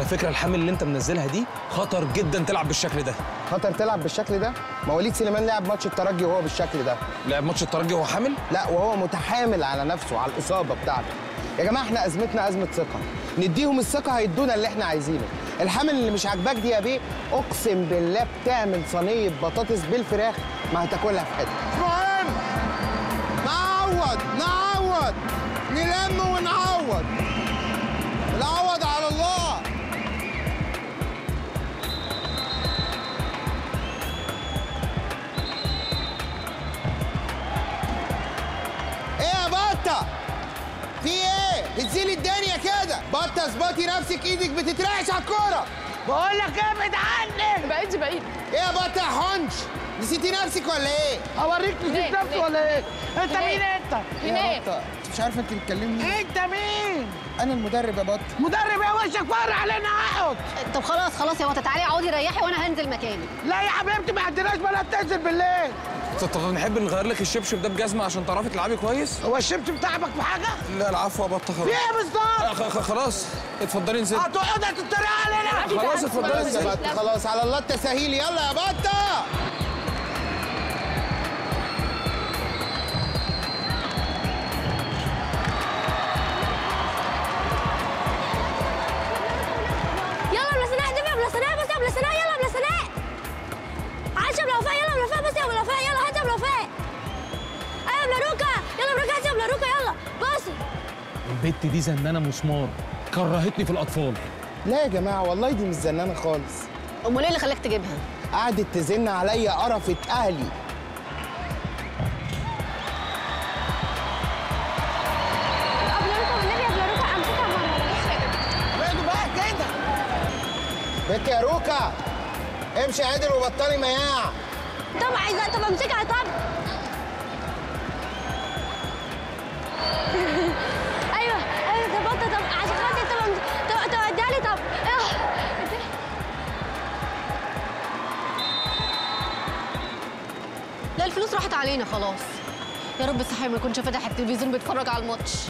على فكره الحامل اللي انت منزلها دي خطر جدا تلعب بالشكل ده خطر تلعب بالشكل ده ما وليد سليمان لعب ماتش الترجي وهو بالشكل ده لعب ماتش الترجي وهو حامل لا وهو متحامل على نفسه على الاصابه بتاعته يا جماعه احنا ازمتنا ازمه ثقه نديهم الثقه هيدونا اللي احنا عايزينه الحامل اللي مش عاجباك دي يا بيه اقسم بالله بتعمل صينيه بطاطس بالفراخ ما هتاكلها في حته مهم نعوض نعوض نلم ونعوض نعوض على الله ايه يا بطة؟ في ايه؟ بتزيلي الدنيا كده بطة اظبطي نفسك ايدك بتترعش على الكورة بقول لك ابعد عني بعيد بعيد ايه يا بطة يا حنش؟ نسيتي نفسك ولا ايه؟ اوريك نسيت هناك، نفسي هناك. ولا ايه انت هناك. مين انت هناك بطة انت مش عارفة انت بتكلمني مين؟ انت مين انا المدرب يا بطة مدرب يا وشك فر علينا اقعد طب خلاص خلاص يا وطا تعالي اقعدي ريحي وانا هنزل مكاني لا يا حبيبتي ما عندناش بلا تنزل بالليل طب طب نحب نغير لك الشبشب ده بجزمه عشان تعرفي تلعبي كويس هو الشبشب تعبك في حاجه لا العفو يا بطه في خلاص ايه بالظبط آه، خ- خ- خلاص اتفضلي انزلي هتقعد تتريق علينا خلاص اتفضلي خلاص يا انزلي بطة خلاص على الله التساهيل يلا يا بطة يلا بلا سناء دمع بلا سناء بس يا بلا سناء يلا بلا سناء عايشه بلا وفاء يلا بلا وفاء بس يا بلا وفاء يلا هات يا بلا وفاء ايوه بلا روكا يلا بلا روكا هات يا بلا روكا يلا بصي البت دي زنانه مسمار كرهتني في الاطفال لا يا جماعه والله دي مش زنانه خالص امال ايه اللي خلاك تجيبها قعدت تزن عليا قرفة اهلي بلا روكا والنبي يا بلا روكا امسكها مره بعدوا بقى كده بنت يا روكا امشي عدل وبطلي مياع طب عايزه طب امسكها طب ايوه ايوه طب بطه طب عشان خاطر طب أمس- طب طب اديها لي طب آه. لا الفلوس راحت علينا خلاص يا رب صحيح ما يكونش فاتح التلفزيون بيتفرج على الماتش